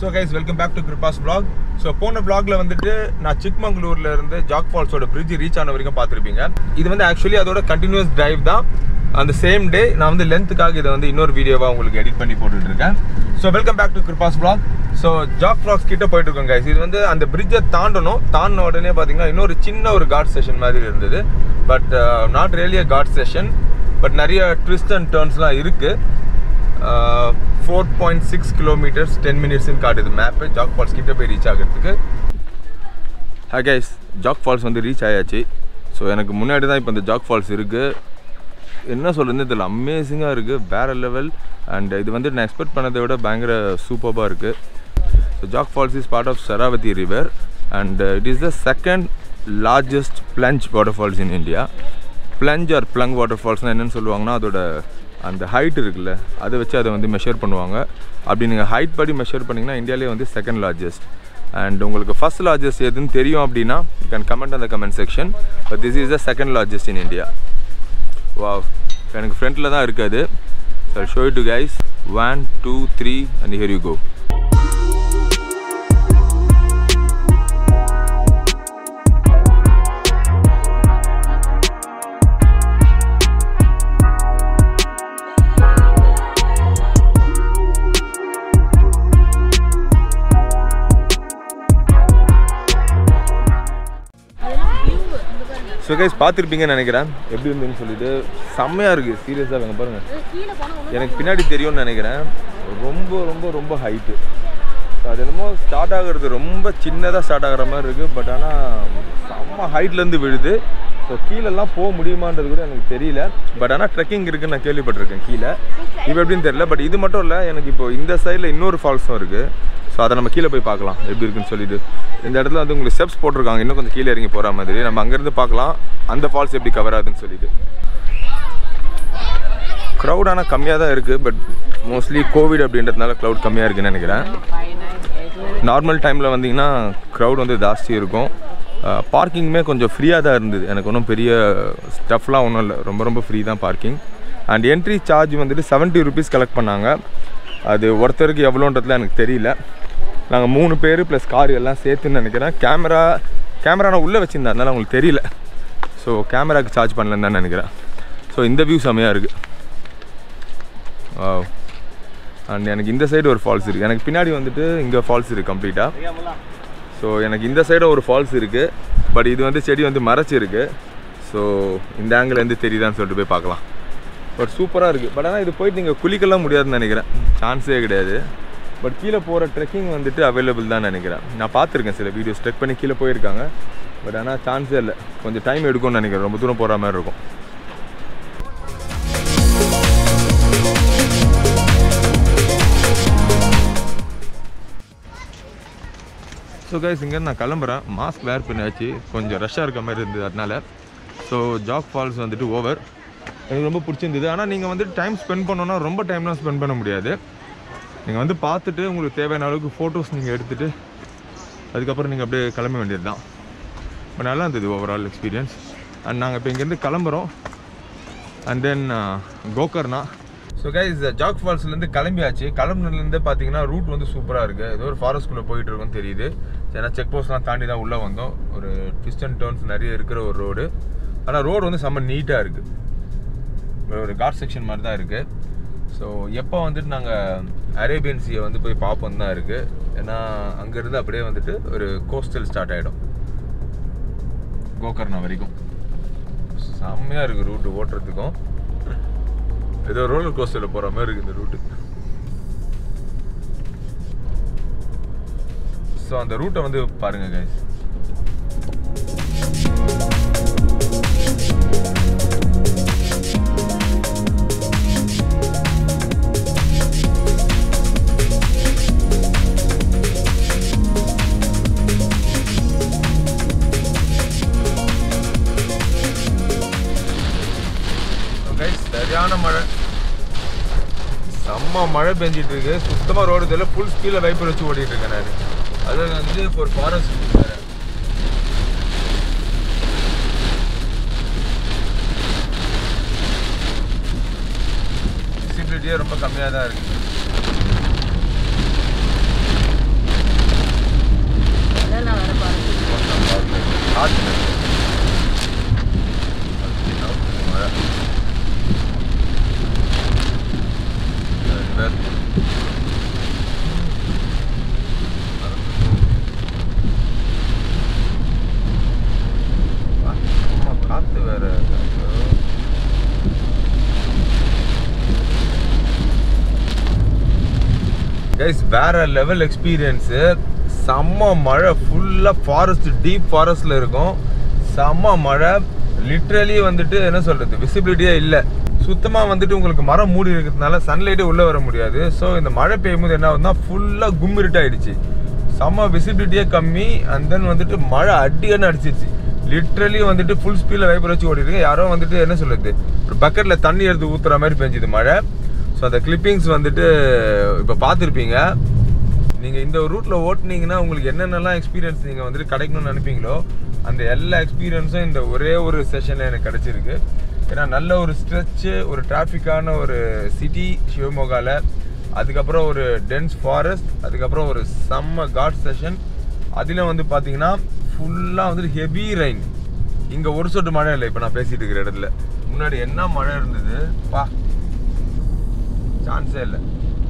So guys welcome back to Kripa's vlog so போன vlogல வந்துட்டு நான் சிக்மங்களூர்ல இருந்து ஜாக் ஃபால்ஸோட பிரிட்ஜ் ரீச் ஆன வரைக்கும் பார்த்துருப்பீங்க இது வந்து ஆக்சுவலி அதோட கண்டினியூஸ் டிரைவ் தான் அந்த சேம் டே நான் வந்து லென்த்துக்காக இதை வந்து இன்னொரு வீடியோவாக உங்களுக்கு எடிட் பண்ணி போட்டுட்டு இருக்கேன் so welcome back to Kripa's vlog so Jog vlogs கிட்ட போயிட்டு இருக்கோம் கைஸ் இது வந்து அந்த பிரிட்ஜை தாண்டணும் தாண்டின உடனே பார்த்தீங்கன்னா இன்னொரு சின்ன ஒரு காட் செஷன் மாதிரி இருந்தது but not really a ghat section but நிறைய ட்விஸ்ட் அண்ட் டேர்ன்ஸ்லாம் இருக்குது four point six kilometres ten மினிட்ஸ்னு காட்டுது மேப்பு ஜாக் ஃபால்ஸ் கிட்ட போய் ரீச் ஆகிறதுக்கு ஹே கைஸ் ஜாக் ஃபால்ஸ் வந்து ரீச் ஆயாச்சு ஸோ எனக்கு முன்னாடி தான் இப்போ இந்த ஜாக் ஃபால்ஸ் இருக்குது என்ன சொல்கிறது இதில் அமேசிங்காக இருக்குது வேறு லெவல் அண்ட் இது வந்து நான் எக்ஸ்பெக்ட் பண்ணதை விட பயங்கர சூப்பராக இருக்குது so Jog falls is part of Sharavathi river and it is the second largest plunge water falls in India plunge or plunge water ஃபால்ஸ்னால் என்னென்னு சொல்லுவாங்கன்னா அதோட அந்த ஹைட் இருக்குல்ல அதை வச்சு அதை வந்து மெஷர் பண்ணுவாங்க அப்படி நீங்கள் ஹைட் படி மெஷர் பண்ணிங்கன்னா இந்தியாவிலே வந்து செகண்ட் லார்ஜஸ்ட் அண்ட் உங்களுக்கு ஃபர்ஸ்ட் லார்ஜஸ்ட் எதுன்னு தெரியும் அப்படின்னா யூ கேன் கமெண்ட் அந்த comment section but this is the second largest in India wow எனக்கு ஃப்ரண்ட்டில் தான் இருக்காது sir show to guys one two three and here you go so guys பார்த்துருப்பீங்கன்னு நினைக்கிறேன் எப்படி இருந்துன்னு சொல்லிட்டு செம்மையாக இருக்குது சீரியஸாக வேங்க பாருங்கள் எனக்கு பின்னாடி தெரியும்னு நினைக்கிறேன் ரொம்ப ரொம்ப ரொம்ப ஹைட்டு அது என்னமோ ஸ்டார்ட் ஆகுறது ரொம்ப சின்னதாக ஸ்டார்ட் ஆகிற மாதிரி இருக்குது பட் ஆனால் செம்ம ஹைட்லேருந்து விழுது ஸோ கீழெல்லாம் போக முடியுமான்றது கூட எனக்கு தெரியல பட் ஆனால் ட்ரெக்கிங் இருக்குன்னு நான் கேள்விப்பட்டிருக்கேன் கீழே இப்போ எப்படின்னு தெரியல பட் இது மட்டும் இல்லை எனக்கு இப்போ இந்த சைடில் இன்னொரு ஃபால்ஸும் இருக்குது ஸோ அதை நம்ம கீழே போய் பார்க்கலாம் எப்படி இருக்குன்னு சொல்லிட்டு இந்த இடத்துல வந்து உங்களுக்கு ஸ்டெப்ஸ் போட்டிருக்காங்க இன்னும் கொஞ்சம் கீழே இறங்கி போகிற மாதிரி நம்ம அங்கேருந்து பார்க்கலாம் அந்த ஃபால்ஸ் எப்படி கவர் ஆகுதுன்னு சொல்லிட்டு க்ரௌட் ஆனால் கம்மியாக தான் இருக்குது பட் மோஸ்ட்லி கோவிட் அப்படின்றதுனால க்ரௌட் கம்மியாக இருக்குன்னு நினைக்கிறேன் நார்மல் டைமில் வந்தீங்கன்னா க்ரௌட் வந்து ஜாஸ்தி இருக்கும் பார்க்கிங்குமே கொஞ்சம் ஃப்ரீயாக தான் இருந்தது எனக்கு ஒன்றும் பெரிய ஸ்டஃப்லாம் ஒன்றும் இல்லை ரொம்ப ரொம்ப ஃப்ரீ தான் பார்க்கிங் அண்ட் என்ட்ரி சார்ஜ் வந்துட்டு செவன்ட்டி ருபீஸ் கலெக்ட் பண்ணாங்க அது ஒருத்தருக்கு எவ்வளோன்றதுல எனக்கு தெரியல நாங்கள் மூணு பேர் ப்ளஸ் கார் எல்லாம் சேர்த்துன்னு நினைக்கிறேன் கேமரா கேமரா நான் உள்ளே வச்சுருந்தேன் அதனால உங்களுக்கு தெரியல ஸோ கேமராக்கு சார்ஜ் பண்ணலன்னு தான் நினைக்கிறேன் ஸோ இந்த வியூ செம்மையாக இருக்குது அண்ட் எனக்கு இந்த சைடு ஒரு ஃபால்ஸ் இருக்குது எனக்கு பின்னாடி வந்துட்டு இங்கே ஃபால்ஸ் இருக்குது கம்ப்ளீட்டாக ஸோ எனக்கு இந்த சைடும் ஒரு ஃபால்ஸ் இருக்குது பட் இது வந்து செடி வந்து மறைச்சிருக்கு ஸோ இந்த ஆங்கிலேருந்து தெரியுதான்னு சொல்லிட்டு போய் பார்க்கலாம் பட் சூப்பராக இருக்குது பட் ஆனால் இது போயிட்டு நீங்கள் குளிக்கலாம் முடியாதுன்னு நினைக்கிறேன் சான்ஸே கிடையாது பட் கீழே போகிற ட்ரெக்கிங் வந்துட்டு அவைலபிள் தான் நினைக்கிறேன் நான் பார்த்துருக்கேன் சில வீடியோஸ் ட்ரெக் பண்ணி கீழே போயிருக்காங்க பட் ஆனால் சான்ஸே இல்லை கொஞ்சம் டைம் எடுக்கும்னு நினைக்கிறேன் ரொம்ப தூரம் போகிற மாதிரி இருக்கும் ஸோ கைஸ் இங்கேருந்து நான் கிளம்புறேன் மாஸ்க் வேர் பண்ணியாச்சு கொஞ்சம் ரஷ்ஷாக இருக்க மாதிரி இருந்தது அதனால ஸோ ஜாக் ஃபால்ஸ் வந்துட்டு ஓவர் எனக்கு ரொம்ப பிடிச்சிருந்தது ஆனால் நீங்கள் வந்துட்டு டைம் ஸ்பெண்ட் பண்ணோன்னா ரொம்ப டைம்லாம் ஸ்பெண்ட் பண்ண முடியாது நீங்கள் வந்து பார்த்துட்டு உங்களுக்கு தேவையான அளவுக்கு ஃபோட்டோஸ் நீங்கள் எடுத்துகிட்டு அதுக்கப்புறம் நீங்கள் அப்படியே கிளம்ப வேண்டியது தான் இப்போ நல்லா இருந்தது ஓவரால் எக்ஸ்பீரியன்ஸ் அண்ட் நாங்கள் இப்போ இங்கேருந்து கிளம்புறோம் and then Gokarna so guys Jog ஃபால்ஸ்லேருந்து கிளம்பியாச்சு கிளம்புனதுலேருந்து பார்த்தீங்கன்னா ரூட் வந்து சூப்பராக இருக்குது ஏதோ ஒரு ஃபாரஸ்ட்குள்ளே போயிட்டு இருக்கோம் தெரியுது ஏன்னா செக் போஸ்ட்லாம் தாண்டி தான் உள்ளே வந்தோம் ஒரு ட்விஸ்ட் அண்ட் டர்ன்ஸ் நிறைய இருக்கிற ஒரு ரோடு ஆனால் ரோடு வந்து செம்ம நீட்டாக இருக்குது ஒரு காட் செக்ஷன் மாதிரி தான் இருக்குது ஸோ எப்போ வந்துட்டு நாங்கள் அரேபியன் சீயை வந்து போய் பார்ப்போம் தான் இருக்குது ஏன்னா அங்கேருந்து அப்படியே வந்துட்டு ஒரு கோஸ்டல் ஸ்டார்ட் ஆகிடும் கோகர்ணா வரைக்கும் செம்மையாக இருக்குது ரூட்டு ஓட்டுறதுக்கும் ஏதோ ரோலர் கோஸ்டரில் போகிற மாதிரி இருக்குது இந்த ரூட்டு ஸோ அந்த ரூட்டை வந்து பாருங்க கைஸ் சரியான மழை செம்ம மழை பெஞ்சிட்டு இருக்கு சுத்தமாக ரோடு தெரியல ஃபுல் ஸ்பீடில் வைப்பர் வச்சு ஓடிட்டு இருக்கேன் நான் அது வந்து இப்போ ஒரு ஃபாரஸ்ட் வேறு விசிபிலிட்டியே ரொம்ப கம்மியாக தான் இருக்குது காற்று அது நவுத்துது மழை ரெண்டு பேர் வா, அம்மா, காத்து வேற ஐயோ. கைஸ் வேற லெவல் எக்ஸ்பீரியன்ஸு செம்ம மழை ஃபுல்லாக ஃபாரஸ்ட் டீப் ஃபாரஸ்டில் இருக்கும் செம்ம மழை லிட்ரலி வந்துட்டு என்ன சொல்கிறது விசிபிலிட்டியே இல்லை சுத்தமாக வந்துட்டு உங்களுக்கு மரம் மூடி இருக்கிறதுனால சன்லைட்டே உள்ளே வர முடியாது ஸோ இந்த மழை பெய்யும் போது என்ன ஆகுதுன்னா ஃபுல்லாக கும்மிருட்டாயிடுச்சு செம்ம விசிபிலிட்டியே கம்மி அண்ட் தென் வந்துட்டு மழை அடியான அடிச்சிருச்சு லிட்ரலி வந்துட்டு ஃபுல் ஸ்பீடில் வைப்பர் வச்சு ஓடிருக்கு யாரோ வந்துட்டு என்ன சொல்கிறது ஒரு பக்கெட்டில் தண்ணி எடுத்து ஊற்றுற மாதிரி பெஞ்சுது மழை ஸோ அந்த கிளிப்பிங்ஸ் வந்துட்டு இப்போ பார்த்துருப்பீங்க நீங்கள் இந்த ரூட்டில் ஓட்டுனீங்கன்னா உங்களுக்கு என்னென்னலாம் எக்ஸ்பீரியன்ஸ் நீங்கள் வந்துட்டு கிடைக்கணும்னு நினைப்பீங்களோ அந்த எல்லா எக்ஸ்பீரியன்ஸும் இந்த ஒரே ஒரு செஷனில் எனக்கு கிடச்சிருக்கு ஏன்னா நல்ல ஒரு ஸ்ட்ரெச்சு ஒரு டிராஃபிக்கான ஒரு சிட்டி சிவமோகாவில் அதுக்கப்புறம் ஒரு டென்ஸ் ஃபாரஸ்ட் அதுக்கப்புறம் ஒரு செம்ம காட் செஷன் அதில் வந்து பார்த்தீங்கன்னா ஃபுல்லாக வந்துட்டு ஹெவி ரெயின் இங்கே ஒரு சொட்டு மழை இல்லை இப்போ நான் பேசிட்டு இருக்கிற இடத்துல முன்னாடி என்ன மழை இருந்தது பா சான்ஸே இல்லை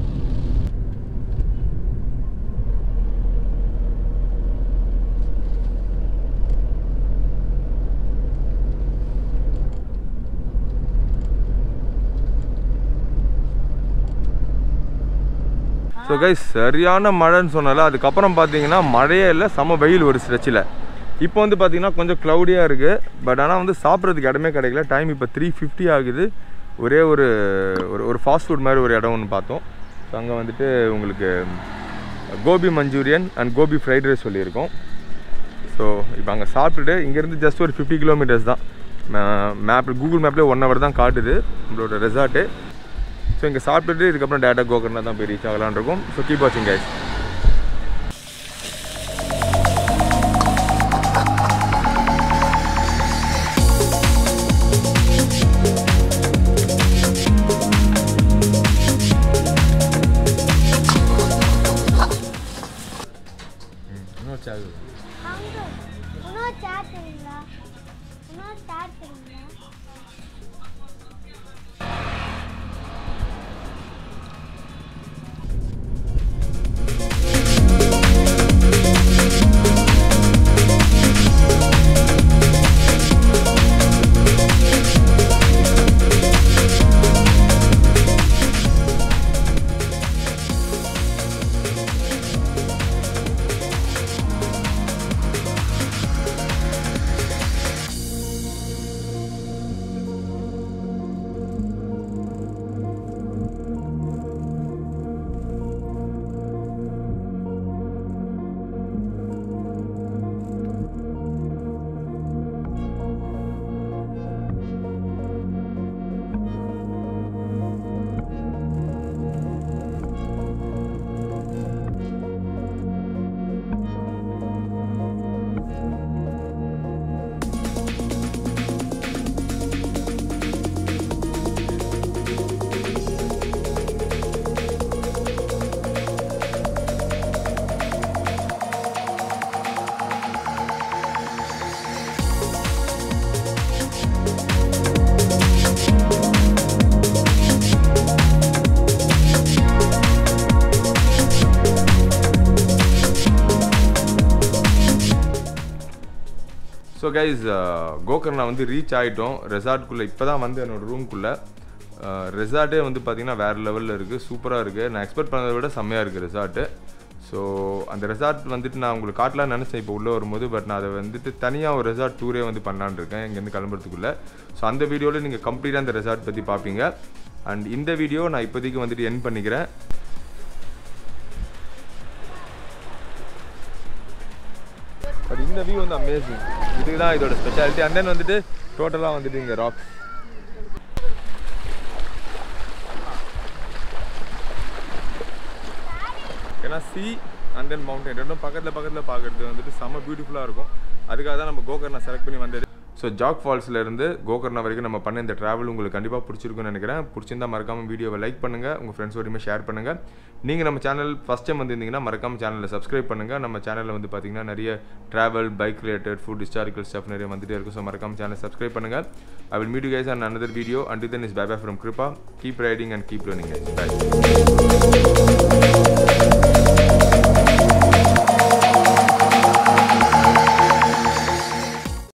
ஸோ கைஸ் சரியான மழைன்னு சொன்னால அதுக்கப்புறம் பார்த்தீங்கன்னா மழையே இல்லை செம வெயில் ஒரு ஸ்ட்ரெச்சில் இப்போ வந்து பார்த்தீங்கன்னா கொஞ்சம் க்ளவுடியாக இருக்குது பட் ஆனால் வந்து சாப்பிட்றதுக்கு இடமே கிடைக்கல டைம் இப்போ த்ரீ ஃபிஃப்டி ஆகுது ஒரே ஒரு ஒரு ஒரு ஃபாஸ்ட் ஃபுட் மாதிரி ஒரு இடம் ஒன்று பார்த்தோம் ஸோ அங்கே வந்துட்டு உங்களுக்கு gobi manchurian and gobi fried rice சொல்லியிருக்கோம் ஸோ இப்போ அங்கே சாப்பிட்டுட்டு இங்கேருந்து ஜஸ்ட் ஒரு ஃபிஃப்டி கிலோமீட்டர்ஸ் தான் மேப் கூகுள் மேப்லேயே ஒன் ஹவர் தான் காட்டுது நம்மளோட ரெசார்ட்டு ஸோ இங்கே சாப்பிட்டுட்டு இதுக்கப்புறம் டேட்டா கோகர்னா தான் போய் ரீச் ஆகலான் இருக்கும் ஸோ கீப் வாட்சிங் கைஸ் இன்னும் சாகு அங்க இன்னொரு சேர் தெரியுங்களா இன்னொரு சேர் தெரியுங்களா ஸோ கைஸ் கோகர்னா வந்து ரீச் ஆகிட்டோம் ரெசார்ட்குள்ளே இப்போ தான் வந்து என்னோட ரூம்குள்ளே ரெசார்ட்டே வந்து பார்த்திங்கன்னா வேறு லெவலில் இருக்குது சூப்பராக இருக்குது நான் எக்ஸ்பெக்ட் பண்ணதை விட செம்மையாக இருக்குது ரெசார்ட்டு ஸோ அந்த ரெசார்ட் வந்துட்டு நான் உங்களுக்கு காட்டலாம்னு நினச்சேன் இப்போ உள்ளே வரும்போது பட் நான் அதை வந்துட்டு தனியாக ஒரு ரெசார்ட் டூரே வந்து பண்ணலான்னு இருக்கேன் இங்கேருந்து கிளம்புறதுக்குள்ளே ஸோ அந்த வீடியோவில் நீங்கள் கம்ப்ளீட்டாக அந்த ரெசார்ட் பற்றி பார்ப்பீங்க அண்ட் இந்த வீடியோ நான் இப்போதைக்கு வந்துட்டு என் பண்ணிக்கிறேன் பட் இந்த வியூ வந்து அமேசிங் இதுக்கு தான் இதோட ஸ்பெஷாலிட்டி அண்ட் தென் வந்துட்டு டோட்டலாக வந்துட்டு இங்கே ராக்ஸ் ஏன்னா சி அண்ட் தென் மவுண்டன் ரெண்டும் பக்கத்தில் பக்கத்தில் பார்க்குறது வந்துட்டு செம்ம பியூட்டிஃபுல்லாக இருக்கும் அதுக்காக தான் நம்ம கோகர்னா செலக்ட் பண்ணி வந்தது ஸோ ஜாக் ஃபால்ஸ்ல இருந்து கோகர்ணா வரைக்கும் நம்ம பண்ண இந்த ட்ராவல் உங்களுக்கு கண்டிப்பாக பிடிச்சிருக்குன்னு நினைக்கிறேன் பிடிச்சிருந்தா மறக்காமல் வீடியோவை லைக் பண்ணுங்கள் உங்கள் ஃப்ரெண்ட்ஸோடையுமே ஷேர் பண்ணுங்கள் நீங்கள் நம்ம சேனல் ஃபஸ்ட் டைம் வந்திருந்தீங்கன்னா மறக்காமல் சேனலில் சப்ஸ்கிரைப் பண்ணுங்கள் நம்ம சேனலில் வந்து பார்த்தீங்கன்னா நிறைய travel bike related food historical stuff நிறைய வந்துட்டே இருக்கும் ஸோ மறக்காமல் சேனல் சப்ஸ்கிரைப் பண்ணுங்கள் I will meet you guys and another video and then is bye bye from Kripa keep riding and keep learning by